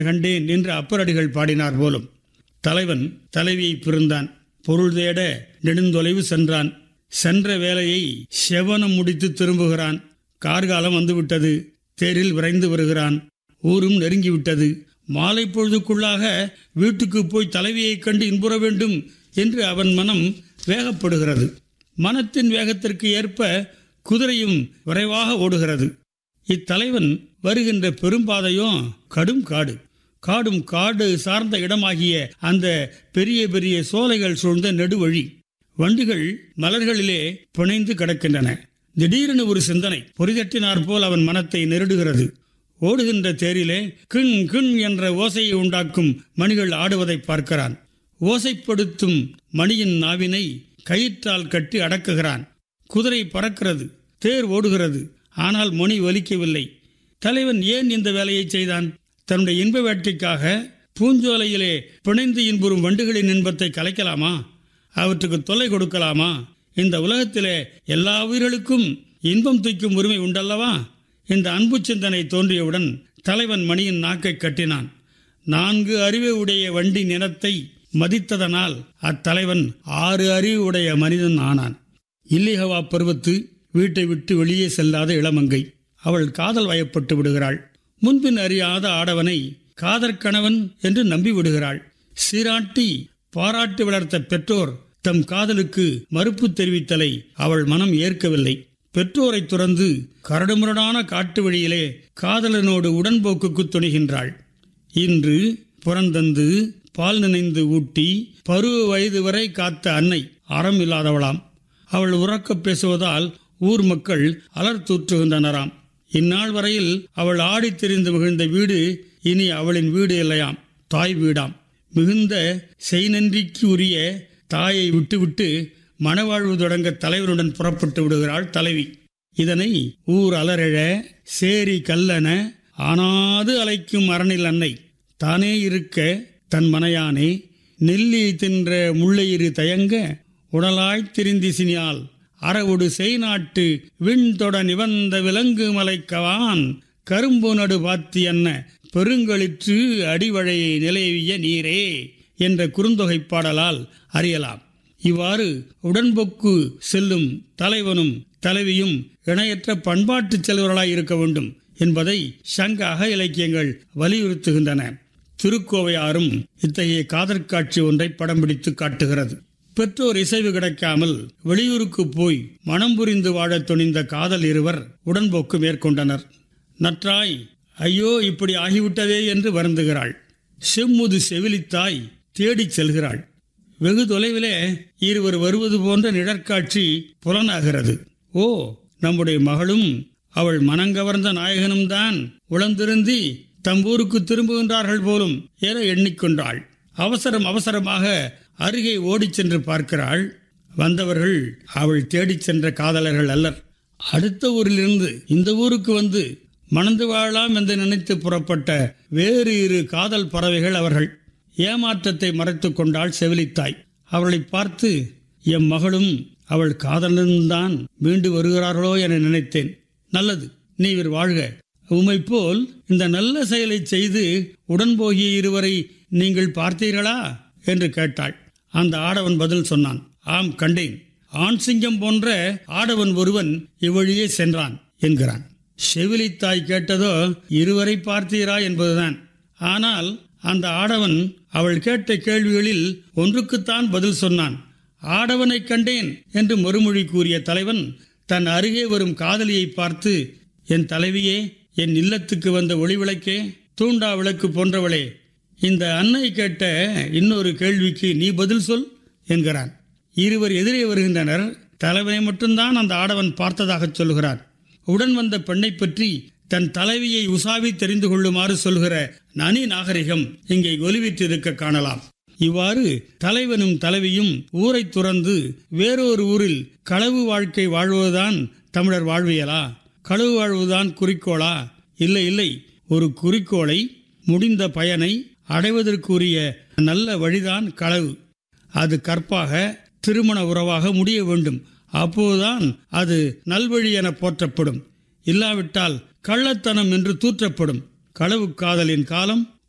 கண்டேன் என்று அப்பரடிகள் பாடினார் போலும் தலைவன் தலைவியை பிறந்தான் பொருள் தேட நெடுந்தொலைவு சென்றான் சென்ற வேலையை செவனம் முடித்து திரும்புகிறான் கார்காலம் வந்துவிட்டது தேரில் விரைந்து வருகிறான் ஊரும் நெருங்கிவிட்டது மாலை பொழுதுக்குள்ளாக வீட்டுக்கு போய் தலைவியைக் கண்டு இன்புற வேண்டும் என்று அவன் மனம் வேகப்படுகிறது மனத்தின் வேகத்திற்கு ஏற்ப குதிரையும் விரைவாக ஓடுகிறது இத்தலைவன் வருகின்ற பெரும்பாதையோ கடும் காடு காடும் காடு சார்ந்த இடமாகிய அந்த பெரிய பெரிய சோலைகள் சூழ்ந்த நெடுவழி வண்டிகள் மலர்களிலே பிணைந்து கிடக்கின்றன திடீரென ஒரு சிந்தனை பொறிதட்டினார் போல் அவன் மனத்தை நெருடுகிறது ஓடுகின்ற தேரிலே கிண் கிண் என்ற ஓசையை உண்டாக்கும் மணிகள் ஆடுவதை பார்க்கிறான் ஓசைப்படுத்தும் மணியின் நாவினை கயிற்றால் கட்டி அடக்குகிறான் குதிரை பறக்கிறது தேர் ஓடுகிறது ஆனால் மணி ஒலிக்கவில்லை தலைவன் ஏன் இந்த வேலையை செய்தான் தன்னுடைய இன்ப வேட்டைக்காக பூஞ்சோலையிலே பிணைந்து இன்புறும் வண்டுகளின் இன்பத்தை கலைக்கலாமா அவற்றுக்கு தொல்லை கொடுக்கலாமா இந்த உலகத்திலே எல்லா உயிர்களுக்கும் இன்பம் தூக்கும் உரிமை உண்டல்லவா இந்த அன்பு சிந்தனை தோன்றியவுடன் தலைவன் மணியின் நாக்கை கட்டினான் நான்கு அறிவு உடைய வண்டி நிலத்தை மதித்ததனால் அத்தலைவன் ஆறு அறிவு உடைய மனிதன் ஆனான் இல்லிகவா பருவத்து வீட்டை விட்டு வெளியே செல்லாத இளமங்கை அவள் காதல் வயப்பட்டு விடுகிறாள் முன்பின் அறியாத ஆடவனை காதற்கணவன் என்று நம்பி விடுகிறாள் சீராட்டி பாராட்டி வளர்த்த பெற்றோர் தம் காதலுக்கு மறுப்பு தெரிவித்தலை அவள் மனம் ஏற்கவில்லை பெற்றோரை துறந்து கரடுமுரடான காட்டு வழியிலே காதலனோடு உடன்போக்குக்கு துணிகின்றாள் இன்று புறந்தந்து பால் நினைந்து ஊட்டி பருவ வயது வரை காத்த அன்னை அறம் இல்லாதவளாம் அவள் உறக்கப் பேசுவதால் ஊர் மக்கள் அலர் தூற்றுகின்றனராம் இந்நாள் வரையில் அவள் ஆடித் திரிந்து மிகுந்த வீடு இனி அவளின் வீடு இல்லையாம் தாய் வீடாம் மிகுந்த செய்நன்றிக்கு உரிய தாயை விட்டுவிட்டு மணவாழ்வு தொடங்க தலைவருடன் புறப்பட்டு விடுகிறாள் தலைவி இதனை ஊர் அலரெழ சேரி கல்லன ஆனாது அலைக்கும் அரணில் அன்னை தானே இருக்க தன் மனையானே நெல்லி தின்ற முள்ளையிரு தயங்க உடலாய்த் திரிந்திசினியால் அறவுடு செய்நாட்டு விண்தொட நிவந்த விலங்கு மலைக்கவான் கரும்பு நடு பாத்தி என்ன பெருங்களிற்று அடிவழையை நிலைவிய நீரே என்ற குறுந்தொகை பாடலால் அறியலாம் இவ்வாறு உடன்பொக்கு செல்லும் தலைவனும் தலைவியும் இணையற்ற பண்பாட்டு செல்வர்களாய் இருக்க வேண்டும் என்பதை சங்க அக இலக்கியங்கள் வலியுறுத்துகின்றன திருக்கோவையாரும் இத்தகைய காதற்காட்சி ஒன்றை படம் பிடித்து காட்டுகிறது பெற்றோர் இசைவு கிடைக்காமல் வெளியூருக்கு போய் மனம் புரிந்து வாழத் துணிந்த காதல் இருவர் உடன்போக்கு மேற்கொண்டனர் நற்றாய் ஐயோ இப்படி ஆகிவிட்டதே என்று வருந்துகிறாள் செம்முது செவிலித்தாய் தேடிச் செல்கிறாள் வெகு தொலைவிலே இருவர் வருவது போன்ற நிழற்காட்சி புலனாகிறது ஓ நம்முடைய மகளும் அவள் மனங்கவர்ந்த நாயகனும் தான் உளந்திருந்தி தம் ஊருக்கு திரும்புகின்றார்கள் போலும் என எண்ணிக்கொண்டாள் அவசரம் அவசரமாக அருகே ஓடிச் சென்று பார்க்கிறாள் வந்தவர்கள் அவள் தேடிச் சென்ற காதலர்கள் அல்லர் அடுத்த ஊரிலிருந்து இந்த ஊருக்கு வந்து மணந்து வாழலாம் என்று நினைத்து புறப்பட்ட வேறு இரு காதல் பறவைகள் அவர்கள் ஏமாற்றத்தை மறைத்துக் கொண்டாள் செவிலித்தாய் அவளை பார்த்து எம் மகளும் அவள் காதலன்தான் மீண்டு வருகிறார்களோ என நினைத்தேன் நல்லது நீவிர் வாழ்க உமை போல் இந்த நல்ல செயலை செய்து உடன் போகிய இருவரை நீங்கள் பார்த்தீர்களா என்று கேட்டாள் அந்த ஆடவன் பதில் சொன்னான் ஆம் கண்டேன் ஆண் சிங்கம் போன்ற ஆடவன் ஒருவன் இவ்வழியே சென்றான் என்கிறான் செவிலித்தாய் கேட்டதோ இருவரை பார்த்தீரா என்பதுதான் ஆனால் அந்த ஆடவன் அவள் கேட்ட கேள்விகளில் ஒன்றுக்குத்தான் பதில் சொன்னான் ஆடவனை கண்டேன் என்று மறுமொழி கூறிய தலைவன் தன் அருகே வரும் காதலியை பார்த்து என் தலைவியே என் இல்லத்துக்கு வந்த ஒளி விளக்கே தூண்டா விளக்கு போன்றவளே இந்த அன்னை கேட்ட இன்னொரு கேள்விக்கு நீ பதில் சொல் என்கிறான் இருவர் எதிரே வருகின்றனர் தலைவனை மட்டும்தான் அந்த ஆடவன் பார்த்ததாக சொல்கிறான் உடன் வந்த பெண்ணை பற்றி தன் தலைவியை உசாவி தெரிந்து கொள்ளுமாறு சொல்கிற நனி நாகரிகம் இங்கே ஒலிவிட்டிருக்க காணலாம் இவ்வாறு தலைவனும் தலைவியும் ஊரை துறந்து வேறொரு ஊரில் களவு வாழ்க்கை வாழ்வதுதான் தமிழர் வாழ்வியலா களவு வாழ்வுதான் குறிக்கோளா இல்லை இல்லை ஒரு குறிக்கோளை முடிந்த பயனை அடைவதற்குரிய நல்ல வழிதான் களவு அது கற்பாக திருமண உறவாக முடிய வேண்டும் அப்போதுதான் அது நல்வழி என போற்றப்படும் இல்லாவிட்டால் கள்ளத்தனம் என்று தூற்றப்படும் களவு காதலின் காலம்